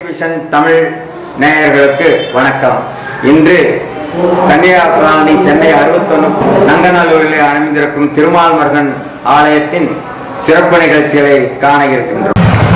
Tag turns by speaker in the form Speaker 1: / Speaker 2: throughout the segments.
Speaker 1: Television Tamil நேயர்களுக்கு வணக்கம் இன்று கன்னியாகுமரி சென்னை அறுபத்தொன்னு நங்கநல்லூரிலே அமைந்திருக்கும் திருமால் மருகன் ஆலயத்தின் சிறப்பு நிகழ்ச்சிகளை காண இருக்கின்றோம்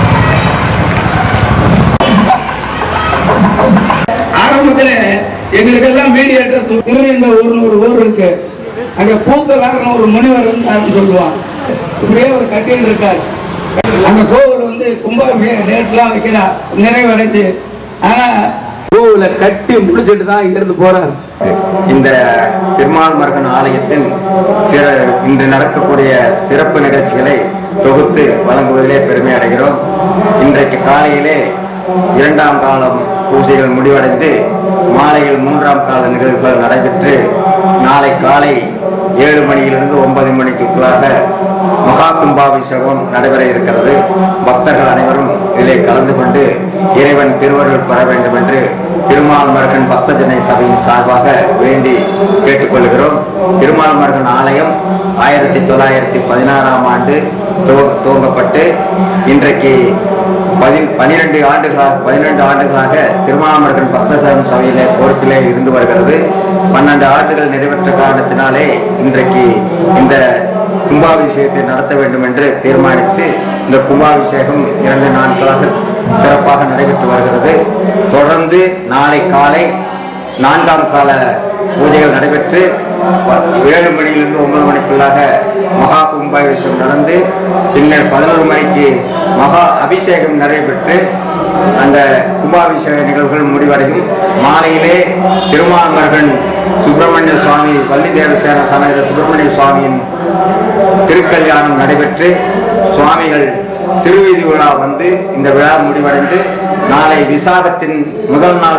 Speaker 2: ஆரம்பத்துல எங்களுக்கு எல்லாம் மீடியேட்டர் திரு என்ற ஊர்னு ஒரு ஊர் இருக்கு அங்க பூக்கலாருன்னு ஒரு முனிவர் இருந்தாருன்னு சொல்லுவான் இப்படியே ஒரு கட்டில் இருக்கார் அந்த கோவில் வந்து கும்பாபிஷேக டேட்லாம் வைக்கிறா நிறைவடைஞ்சு ஆனா கோவிலை கட்டி முடிச்சிட்டு தான் இங்கிருந்து போறாரு
Speaker 1: இந்த திருமால் மருகன் ஆலயத்தின் சிற இன்று நடக்கக்கூடிய சிறப்பு நிகழ்ச்சிகளை தொகுத்து வழங்குவதிலே பெருமை அடைகிறோம் இன்றைக்கு காலையிலே இரண்டாம் காலம் பூஜைகள் முடிவடைந்து மாலையில் மூன்றாம் கால நிகழ்வுகள் நடைபெற்று நாளை காலை ஏழு மணியிலிருந்து ஒன்பது மணிக்குள்ளாக மகா கும்பாபிஷேகம் நடைபெற இருக்கிறது பக்தர்கள் அனைவரும் இதிலே கலந்து கொண்டு இறைவன் திருவருள் பெற வேண்டும் என்று திருமால் மருகன் பக்தஜனை சபையின் சார்பாக வேண்டி கேட்டுக்கொள்கிறோம் திருமால் மருகன் ஆலயம் ஆயிரத்தி தொள்ளாயிரத்தி பதினாறாம் ஆண்டு துவ- துவங்கப்பட்டு இன்றைக்கு பதி பனிரெண்டு ஆண்டுகளாக பதினெண்டு ஆண்டுகளாக திருமாமருகன் பக்தசரம் சபையிலே பொறுப்பிலே இருந்து வருகிறது பன்னெண்டு ஆண்டுகள் நிறைவேற்ற காரணத்தினாலே இன்றைக்கு இந்த கும்பாபிஷேகத்தை நடத்த வேண்டும் என்று தீர்மானித்து இந்த கும்பாபிஷேகம் இரண்டு நாட்களாக சிறப்பாக நடைபெற்று வருகிறது தொடர்ந்து நாளை காலை நான்காம் கால பூஜைகள் நடைபெற்று ப- ஏழு மணியிலிருந்து ஒன்பது மணிக்குள்ளாக மகா கும்பாபிஷேகம் நடந்து பின்னர் பதினோரு மணிக்கு மகா அபிஷேகம் நடைபெற்று அந்த கும்பாபிஷேக நிகழ்வுகள் முடிவடையும் மாலையிலே திருமாமருகன் சுப்பிரமணிய சுவாமி வள்ளி தேவசேன சமேத சுப்பிரமணிய சுவாமியின் திருக்கல்யாணம் நடைபெற்று சுவாமிகள் திருவீதி விழா வந்து இந்த விழா முடிவடைந்து நாளை விசாகத்தின் முதல் நாள்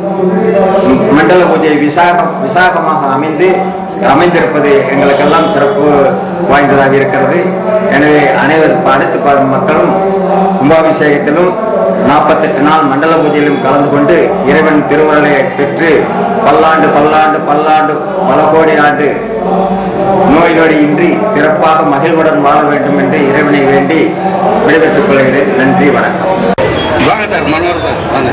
Speaker 1: மண்டல பூஜை விசாகம் விசாகமாக அமைந்து அமைந்திருப்பது எங்களுக்கெல்லாம் சிறப்பு வாய்ந்ததாக இருக்கிறது எனவே அனைவர் அனைத்து ப- மக்களும் கும்பாபிஷேகத்திலும் நாற்பத்தெட்டு நாள் மண்டல பூஜையிலும் கலந்து கொண்டு இறைவன் திருவருளை பெற்று பல்லாண்டு பல்லாண்டு பல்லாண்டு பல கோடி ஆண்டு நோய் நொடி இன்றி சிறப்பாக மகிழ்வுடன் வாழ வேண்டும் என்று இறைவனை வேண்டி விடைபெற்றுக் கொள்கிறேன் நன்றி வணக்கம்
Speaker 2: வாங்க சார் மனோர் சார் வாங்க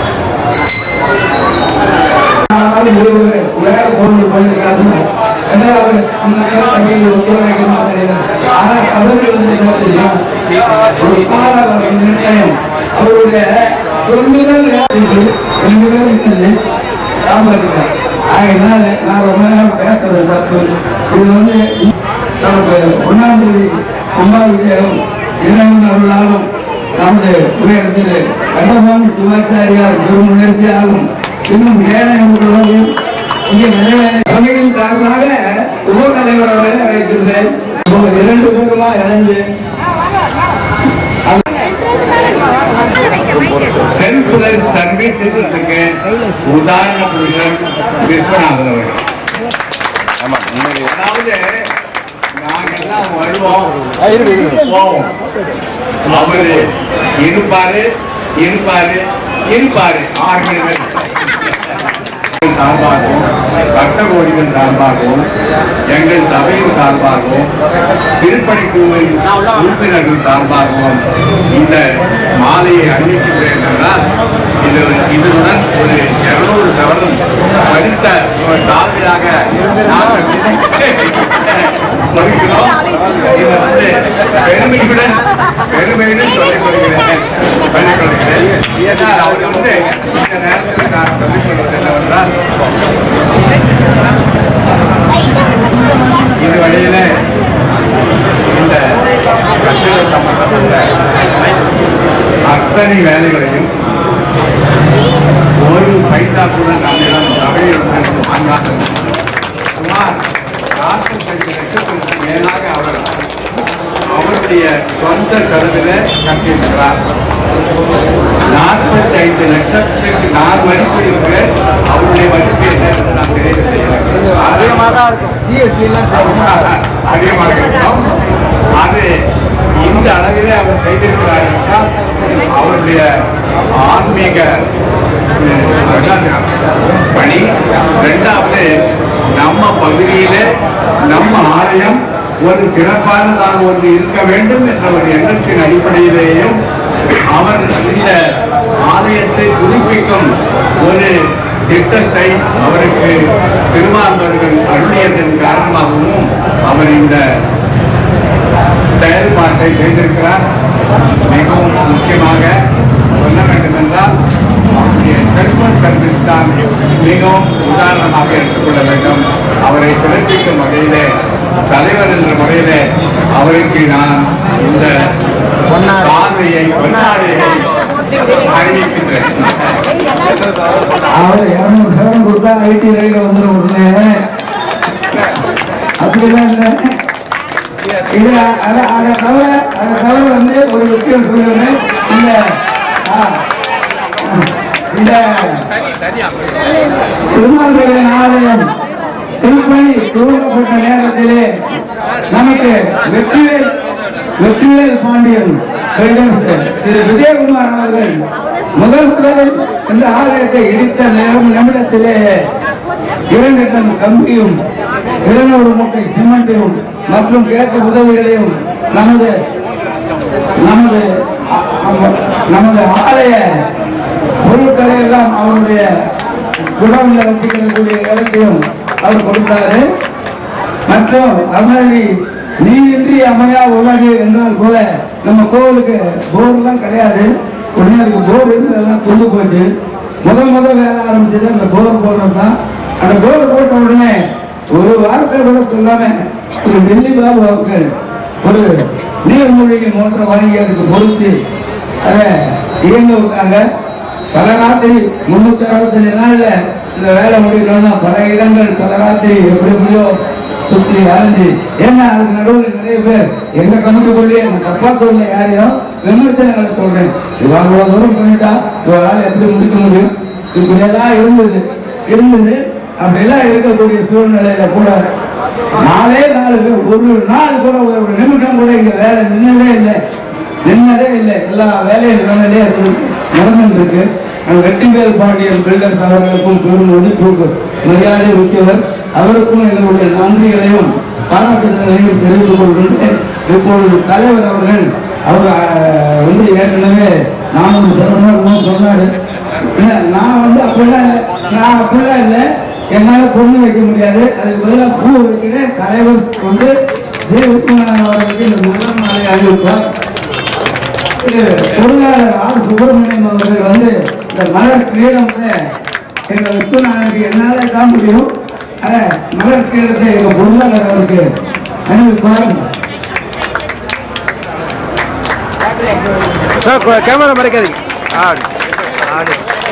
Speaker 2: ஆனாலும் ஒரு வேற பொருள் பண்ணிருக்காங்க ரெண்டாவது உண்மையா தமிழில் ஒத்துழைக்கணும் தெரியல ஆனா அவர்கள் வந்து என்ன தெரியும் ஒரு கால நிர்ணயம் அவருடைய தொண்டுதல் வேலைக்கு ரெண்டு பேரும் இருந்தது காப்பாற்றுறார் அதனால நான் ரொம்ப நேரம் பேசுறது தப்பு இது வந்து நமக்கு ஒன்னாம் தேதி கும்பாபிஷேகம் இறைவன் அருளாலும் நமது உயரத்தில் கண்டமான சிவாச்சாரியார் பெருமுயற்சியாகும் இன்னும் ஏழைகளும் இங்கே நிறைவேற சபையின் சார்பாக உப தலைவர் அவர்களை அழைத்துள்ளேன் இவங்க இரண்டு பேருமா இணைந்து
Speaker 3: செல்ஃப்லெஸ் சர்வீஸ் இருக்கு உதாரண புருஷன் விஸ்வநாதன் அவர்கள் அதாவது நாங்கெல்லாம் வருவோம் போவோம் அவரு இருப்பாரு இருப்பாரு இருப்பாரு ஆறு பேர் சார்பாகவும் பக்த கோடிகள் சார்பாகவும் எங்கள் சபையின் சார்பாகவும் திருப்பணி குழுவின் உறுப்பினர்கள் சார்பாகவும் இந்த மாலையை அணிவிக்கிறேன் என்றால் இது இதனுடன் ஒரு இருநூறு சவரம் படித்த ஒரு சாதனையாக நாங்கள் மகிழ்கிறோம் இது வந்து பெருமையுடன் பெருமையுடன் சொல்லிக் கொள்கிறேன் சொல்லிக் கொள்கிறேன் ஏன்னா அவர் வந்து இந்த நேரத்தில் நான் சொல்லிக் கொள்வது என்னவென்றால் இது வழியில இந்த கட்டிட சம்பந்தப்பட்ட அத்தனை வேலைகளையும் ஒரு பைசா கூட நம்மிடம் சபையில் வாங்காத சுமார் நாற்பத்தைந்து லட்சத்திற்கு மேலாக அவர் அவருடைய சொந்த செலவில் கட்டியிருக்கிறார் நாற்பத்தைந்து லட்சத்துக்கு நான் மதிப்பிடுகிறேன் அவருடைய மதிப்பு என்ன என்று நான் தெரியவில்லை எனக்கு. அதிகமாக தான் இருக்கும் அதிகமாக இருக்கும் அது இந்த அளவிலே அவர் செய்திருக்கிறார் என்றால் அவருடைய ஆன்மீக அஹ், பணி ரெண்டாவது நம்ம பகுதியிலே நம்ம ஆலயம் ஒரு சிறப்பானதாக ஒன்று இருக்க வேண்டும் என்ற ஒரு எண்ணத்தின் அடிப்படையிலேயும் அவர் இந்த ஆலயத்தை புதுப்பிக்கும் ஒரு திட்டத்தை அவருக்கு திருமாந்தவர்கள் அருளியதன் காரணமாகவும் அவர் இந்த செயல்பாட்டை செய்திருக்கிறார் மிகவும் முக்கியமாக சொல்ல வேண்டும் என்றால் அவருடைய செல்வ சர்வீஸ் தான் மிகவும் உதாரணமாக எடுத்துக்கொள்ள வேண்டும் அவரை சிறப்பிக்கும் வகையிலே தலைவர் என்ற முறையிலே அவருக்கு நான் இந்த சாதனையை பொன்னாடையை அறிவிக்கின்றேன்
Speaker 2: அவர் இருநூறு சவரம் கொடுத்தா ஐடி ரைடு வந்துடும் உடனே அப்படிதான் இல்லை இது அதை அதை தவிர அதை தவிர வந்து ஒரு விஷயம் சொல்லுவேன் இந்த ஆ, இந்த திருமால்களின் ஆலயம் திருப்பணி துவங்கப்பட்ட நேரத்திலே நமக்கு வெற்றிவேல் வெற்றிவேல் பாண்டியன் பில்டர்ஸ் திரு விஜயகுமார் அவர்கள் முதல் முதலில் இந்த ஆலயத்தை இடித்த நேரம் நிமிடத்திலே இரண்டு டன் கம்பியும் இருநூறு மூட்டை சிமெண்டையும் மற்றும் கேட்ட உதவிகளையும் நமது நமது அ- அ- நமது ஆலய பொருட்களை எல்லாம் அவருடைய குடம்ல வச்சுக்கக்கூடிய இடத்தையும் அவர் கொடுத்தாரு மற்றும் அது மாதிரி நீ இன்றி அமையா உலகு என்றால் கூட நம்ம கோவிலுக்கு போர்லாம் கிடையாது உடனே அதுக்கு போர் இருந்து எல்லாம் கொண்டு போச்சு முதல் முதல் வேலை ஆரம்பிச்சது அந்த போர் போடுறது தான் அந்த போர் போட்ட உடனே ஒரு வார்த்தை கூட சொல்லாம ஒரு டெல்லி பாபு அவர்கள் ஒரு நீர்மூழ்கி மோட்டரை வாங்கி அதுக்கு பொருத்தி அதை இயங்க விட்டாங்க பல ராத்திரி முன்னூத்தி அறுபத்தஞ்சு நாள்ல இந்த வேலை முடியணும்னா பல இடங்கள் பல ராத்திரி எப்படி எப்படியோ சுத்தி அலைஞ்சு ஏன்னா அதுக்கு நடுவில் நிறைய பேர் எங்க கமிட்டிக்குள்ளேயே நான் தப்பா சொல்ல யாரையும் விமர்சனங்களை சொல்றேன் இவன் அவ்வளவு தூரம் பண்ணிட்டா இவரால் எப்படி முடிக்க முடியும் இப்படியெல்லாம் இருந்தது இருந்தது அப்படியெல்லாம் இருக்கக்கூடிய சூழ்நிலையில கூட நாலே நாலு பேர் ஒரு நாள் கூட ஒரு நிமிஷம் கூட இங்க வேலை நின்னதே இல்லை நின்னதே இல்லை எல்லா வேலையும் நடந்ததே நடந்துட்டு இருக்கு அந்த வெட்டிவேல் பாண்டியன் பில்டர்ஸ் அவர்களுக்கும் பெரும் மதிப்பு மரியாதை முக்கியவர் அவருக்கும் எங்களுடைய நன்றிகளையும் பாராட்டுதல்களையும் தெரிவித்துக் கொள்கின்றேன் இப்பொழுது தலைவர் அவர்கள் அவர் அஹ், வந்து ஏற்கனவே நானூறு சதவீதம் சொன்னாரு இல்ல, நான் வந்து அப்படிலாம் இல்லை நான் அப்படிலாம் இல்லை என்னால பொண்ணு வைக்க முடியாது அதுக்கு பதிலாக பூ வைக்கிறேன் தலைவர் வந்து தேவகுமாரன் அவர்களுக்கு இந்த மலர் மாலை அறிவிப்பார் இது பொருளாளர் ஆர் சுப்பிரமணியம் அவர்கள் வந்து இந்த மலர் கிரீடத்தை எங்க விஸ்வநாதனுக்கு என்னால தான் முடியும் அத மலர் கிரீடத்தை எங்க பொருளாளர் அவருக்கு அனுப்பிப்பார்
Speaker 4: கேமரா மறைக்காதீங்க ஆடு ஆடு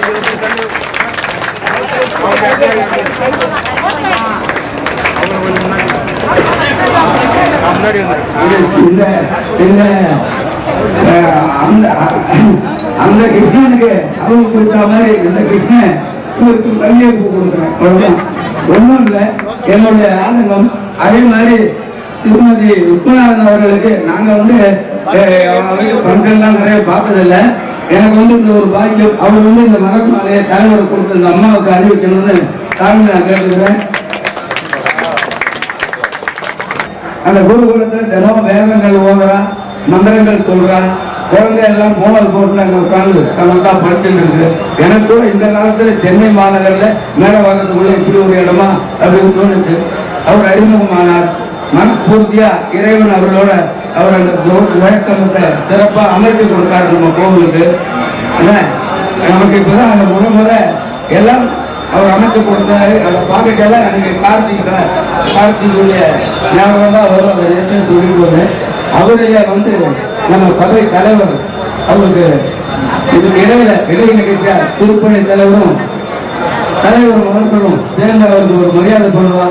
Speaker 4: முன்னாடி வந்து
Speaker 2: இது இந்த இந்த அஹ், அந்த அந்த கிருஷ்ணனுக்கு அவங்க கொடுத்த மாதிரி இந்த கிருஷ்ணன் இவருக்கு மல்லிகைப்பூ கொடுக்குறேன் அவ்வளவுதான் ஒண்ணும் இல்லை என்னுடைய ஆதங்கம் அதே மாதிரி திருமதி விஸ்வநாதன் அவர்களுக்கு நாங்க வந்து அஹ், அவங்களுக்கு பங்கெல்லாம் நிறைய பார்த்ததில்ல எனக்கு வந்து இந்த ஒரு பாக்கியம் அவர் வந்து இந்த மலர் மாலையை தலைவர் கொடுத்த இந்த அம்மாவுக்கு அறிவிக்கணும்னு தாழ்மை நான் கேட்டுக்கிறேன் அந்த குருகுலத்துல தினம் வேதங்கள் ஓதுறான் மந்திரங்கள் சொல்றான் குழந்தை எல்லாம் மோனல் போட்டு அங்க உட்கார்ந்து நல்லா படிச்சுட்டு இருக்கு எனக்கு கூட இந்த காலத்துல சென்னை மாநகர்ல மேலவாக்கத்துக்குள்ள இப்படி ஒரு இடமா அப்படின்னு தோணுச்சு அவர் அறிமுகமானார் மனப்பூர்த்தியா இறைவன் அவர்களோட அவர் அந்த விளக்கமத்தை சிறப்பா அமைத்து கொடுத்தாரு நம்ம கோவிலுக்கு என்ன? நமக்கு இப்பதான் அந்த முத முத எல்லாம் அவர் அமைத்து கொடுத்தாரு அதை பார்க்கல அன்னைக்கு கார்த்திக் தான் கார்த்திகுடைய ஞாபகம் தான் வரும் அதை நேரத்தை சொல்லி போனேன் அவருடைய வந்து நம்ம சபை தலைவர் அவருக்கு இதுக்கு இடையில இடை நிகழ்ச்சியா திருப்பணி தலைவரும் தலைவரும் அவர்களும் சேர்ந்து அவருக்கு ஒரு மரியாதை பண்ணுவா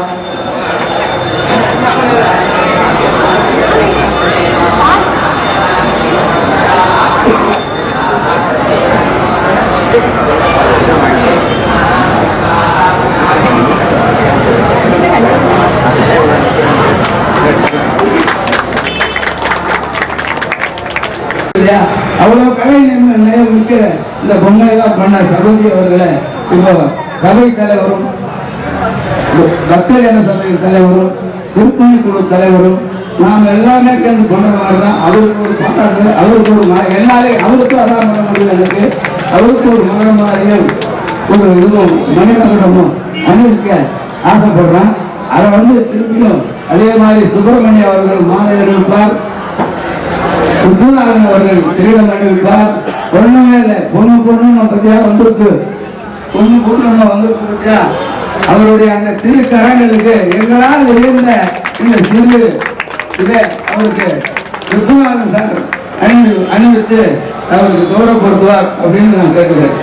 Speaker 2: இல்லையா அவ்வளவு கலை நிம்ம- நிலையம் மிக்க இந்த பொம்மையெல்லாம் பண்ண சரோஜி அவர்களை இப்போ சபை தலைவரும் பக்தஜன சபை தலைவரும் திருப்பணி குழு தலைவரும் நாம் எல்லாமே சேர்ந்து கொண்ட மாதிரி தான் அவருக்கு ஒரு பாராட்டு அவருக்கு ஒரு ம- என்னாலே அவருக்கும் அதான் பண்ண முடியும் எனக்கு அவருக்கு ஒரு மகன் மாதிரியும் ஒரு இதுவும் மணிமகனமும் அணிவிக்க ஆசைப்படுறேன் அதை வந்து திருப்பியும் அதே மாதிரி சுப்பிரமணிய அவர்கள் மாலை அறிவிப்பார் விஸ்வநாதன் அவர்கள் கிரீடம் அணிவிப்பார் ஒண்ணுமே இல்லை பொண்ணு பொண்ணு நம்ம பத்தியா வந்திருக்கு பொண்ணு பொண்ணு நம்ம வந்திருக்கு பத்தியா அவருடைய அந்த திருக்கரங்களுக்கு எங்களால் உயர்ந்த இந்த சிறு இதை அவருக்கு விஸ்வநாதன் சார் அணி அணிவித்து அவருக்கு கௌரவப்படுத்துவார் அப்படின்னு நான் கேட்டுக்கிறேன்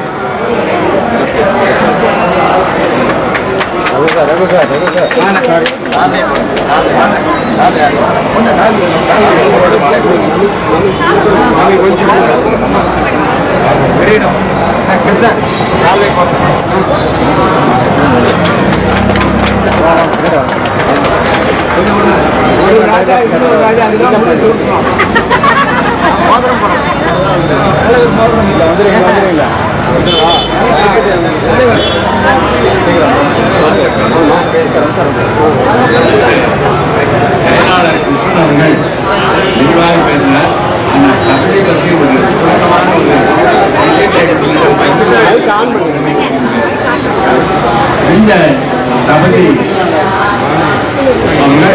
Speaker 3: செயலாளர் கிருஷ்ணன் அவர்கள் நிர்வாகி பேசினார் அந்த சபையை பற்றி ஒரு சுருக்கமான ஒரு விஷயத்தை உங்களிடம் பகிர்ந்து கொள்ள இந்த சபதி அவர்கள்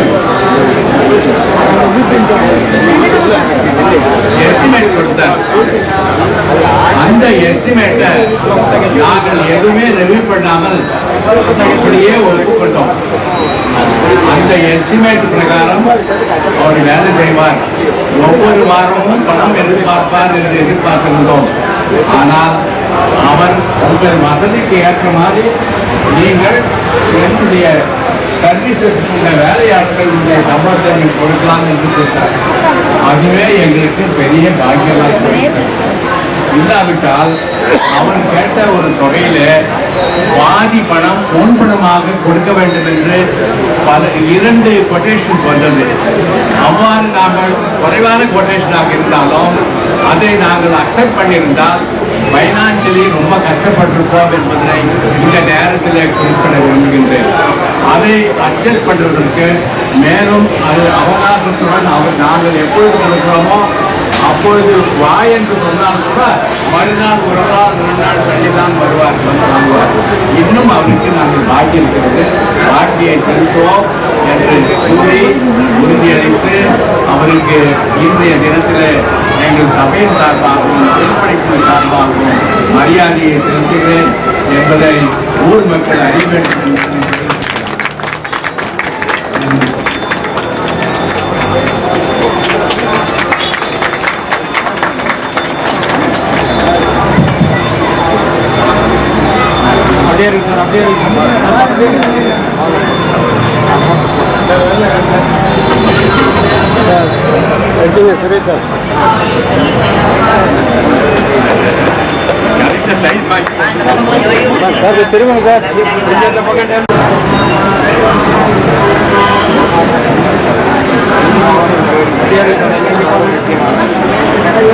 Speaker 3: எஸ்டிமேட் கொடுத்தார் அந்த எஸ்டிமேட்டை நாங்கள் எதுவுமே ரெவியூ பண்ணாமல் இப்படியே ஒப்புக்கொண்டோம் அந்த எஸ்டிமேட் பிரகாரம் அவர் வேலை செய்வார் ஒவ்வொரு வாரமும் பணம் எதிர்பார்ப்பார் என்று எதிர்பார்த்திருந்தோம் ஆனால் அவர் உங்கள் வசதிக்கு ஏற்ற மாதிரி நீங்கள் என்னுடைய சர்வீசஸ் உள்ள வேலையாட்களுடைய சம்பளத்தை நீங்கள் கொடுக்கலாம் என்று கேட்டார் அதுவே எங்களுக்கு பெரிய பாக்கியமாக போயிற்று. இல்லாவிட்டால் அவர் கேட்ட ஒரு தொகையில பாதி பணம் பொன் பணமாக கொடுக்க வேண்டும் என்று பல இரண்டு கொட்டேஷன்ஸ் வந்தது அவ்வாறு நாங்கள் குறைவான கொட்டேஷனாக இருந்தாலும் அதை நாங்கள் அக்செப்ட் பண்ணியிருந்தால் பைனான்சியலி ரொம்ப கஷ்டப்பட்டிருப்போம் என்பதனை இந்த நேரத்தில் குறிப்பிட விரும்புகின்றேன் அதை அட்ஜஸ்ட் பண்ணுவதற்கு மேலும் அது அவகாசத்துடன் அவர் நாங்கள் எப்பொழுது கொடுக்கிறோமோ அப்பொழுது வா என்று சொன்னால் கூட மறுநாள் ஒரு நாள் ரெண்டு நாள் தள்ளி தான் வருவார் வந்து வாங்குவார் இன்னும் அவருக்கு நாங்கள் பாக்கி இருக்கிறது பாக்கியை செலுத்துவோம் என்று கூறி உறுதியளித்து அவருக்கு இன்றைய தினத்தில் எங்கள் சபையின் சார்பாகவும் திருப்பணிக்குழு சார்பாகவும் மரியாதையை செலுத்துகிறேன் என்பதை ஊர் மக்கள் அறிய வேண்டும் என்று
Speaker 4: அப்படியே இருக்கு சார் அப்படியே இருக்கு சார் எடுத்துங்க சுரேஷ் சார்
Speaker 3: கரெக்டாக சைஸ் வாங்கி
Speaker 4: சார் சார் திரும்புங்க சார் இந்த பக்கம் அப்படியே இருக்கு சார்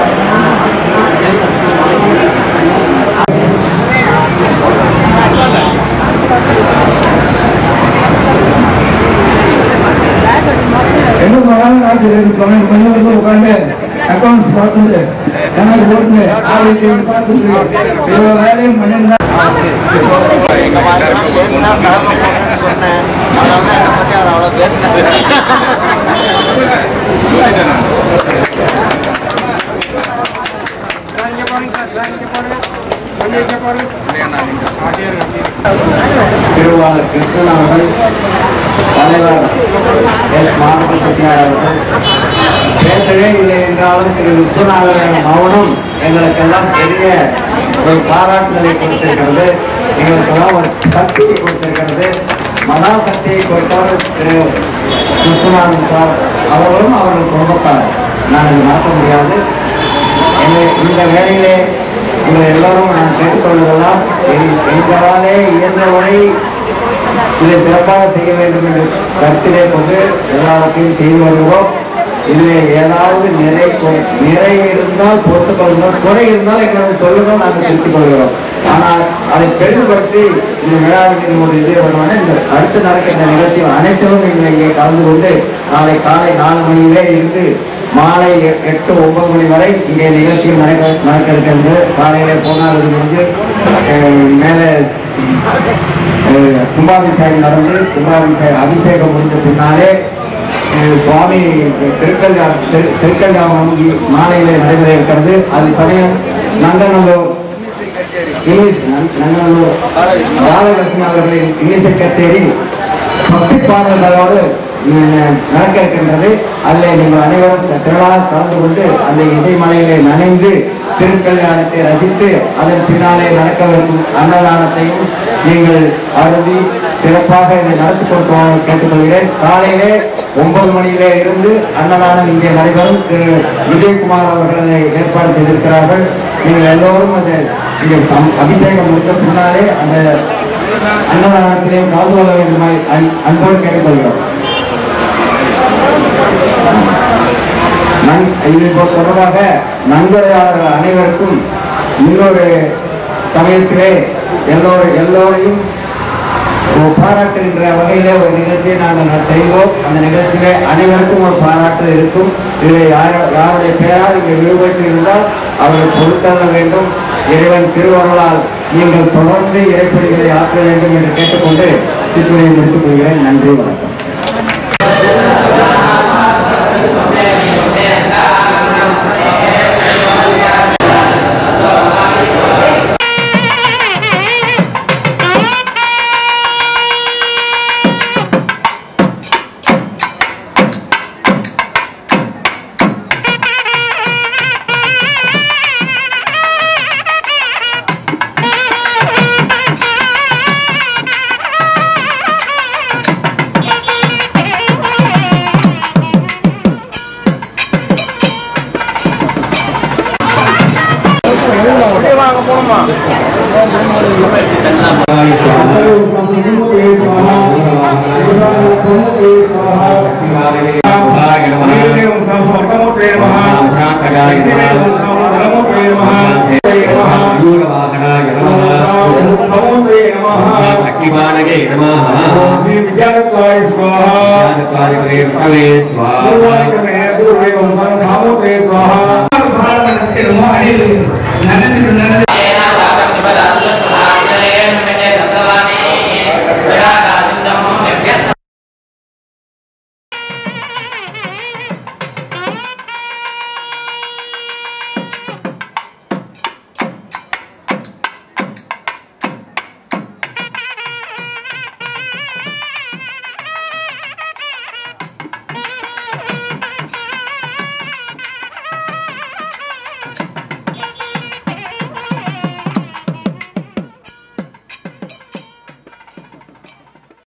Speaker 2: என்ன பண்ணாலும் ஆசிரியர் பன்னெண்டு மணி வரைக்கும் உட்காந்து அக்கௌண்ட்ஸ் பார்த்துட்டு கணக்கு போட்டு ஆளுக்கு பார்த்துட்டு இவ்வளோ வேலையும் பண்ணியிருந்தா
Speaker 4: எங்க மாதிரி பேசினா சாப்பிட போறேன்னு சொன்னேன் அதனால தான் என்னை பத்தி அவர் அவ்வளோ பேசினார்
Speaker 1: திருவாளர் கிருஷ்ணன் அவர்கள் தலைவர் எஸ் மாதவ செட்டியார் அவர்கள் பேசவே இல்லை என்றாலும் திரு விஸ்வநாதன் மௌனம் எங்களுக்கெல்லாம் பெரிய ஒரு பாராட்டுதலை கொடுத்திருக்கிறது எங்களுக்கெல்லாம் ஒரு சக்தியை கொடுத்திருக்கிறது மகா சக்தியை கொடுத்தவர் திரு விஸ்வநாதன் சார் அவர்களும் அவர்கள் குடும்பத்தார் நான் இதை மாற்ற முடியாது எனவே இந்த வேளையிலே உங்கள் எல்லோரும் நான் கேட்டுக்கொள்வதெல்லாம் என்- எங்களாலே இயன்ற வழி இதை சிறப்பாக செய்ய வேண்டும் என்று கருத்திலே கொண்டு எல்லாவற்றையும் செய்து வருகிறோம் இதிலே ஏதாவது நிறை கொ- நிறை இருந்தால் பொறுத்துக் கொள்கிறோம் குறை இருந்தால் எங்களுக்கு சொல்லுங்கள் நாங்கள் திருத்திக் கொள்கிறோம் ஆனால் அதை பெரிதுபடுத்தி இந்த விழாவின் ஒரு இது வருவாங்க இந்த அடுத்து நடக்கின்ற நிகழ்ச்சிகள் அனைத்திலும் நீங்கள் இங்கே கலந்து கொண்டு நாளை காலை நாலு மணியிலே இருந்து மாலை எ- எட்டு ஒன்பது மணி வரை இங்கே நிகழ்ச்சிகள் நடக்க நடக்க இருக்கிறது காலையிலே போனால் இது வந்து அஹ், மேலே அஹ், கும்பாபிஷேகம் நடந்து கும்பாபிஷேகம் அபிஷேகம் முடிஞ்ச பின்னாலே அஹ், சுவாமி திருக்கல்யாணம் திரு- திருக்கல்யாணம் இ- மாலையிலே நடைபெற இருக்கிறது அது சமயம் நங்கநல்லூர் இங்கிலீஷ் நங்க- நங்கநல்லூர் ராதாகிருஷ்ணன் அவர்களின் இன்னிசை கச்சேரி பக்தி பாடல்களோடு உம், நடக்க இருக்கின்றது அதில் நீங்கள் அனைவரும் திரளாக கலந்து கொண்டு அந்த இசை மலையிலே நனைந்து திருக்கல்யாணத்தை ரசித்து அதன் பின்னாலே நடக்கவிருக்கும் அன்னதானத்தையும் நீங்கள் அருதி சிறப்பாக இதை நடத்தி கொடுத்து கேட்டுக்கொள்கிறேன் காலையிலே ஒன்பது மணியிலே இருந்து அன்னதானம் இங்கே நடைபெறும் திரு விஜயகுமார் அவர்கள் அதை ஏற்பாடு செய்திருக்கிறார்கள் நீங்கள் எல்லோரும் அதை இங்கே சம்- அபிஷேகம் முடிந்த பின்னாலே அந்த அன்னதானத்திலே கலந்து கொள்ள வேண்டுமாய் அன்- அன்போடு கேட்டுக்கொள்கிறோம் நன் இது தொடர்பாக நன்கொடையாளர்கள் அனைவருக்கும் இன்னொரு சமயத்திலே எல்லோரும் எல்லோரையும் ஒரு பாராட்டுகின்ற வகையிலே ஒரு நிகழ்ச்சியை நாங்கள் செய்வோம் அந்த நிகழ்ச்சியிலே அனைவருக்கும் ஒரு பாராட்டு இருக்கும் இதில் யார் யாருடைய பெயரால் இங்கே விடுபட்டு இருந்தால் அவரை பொறுத்தள்ள வேண்டும் இறைவன் திருவருளால் நீங்கள் தொடர்ந்து இறைப்படிகளை ஆற்ற வேண்டும் என்று கேட்டுக்கொண்டு சிற்றுரையை முடித்துக் கொள்கிறேன் நன்றி வணக்கம்
Speaker 5: அக்னிபானகே நமः ஞானகாரிகளே பகவே ஸ்வாஹா
Speaker 2: நடந்து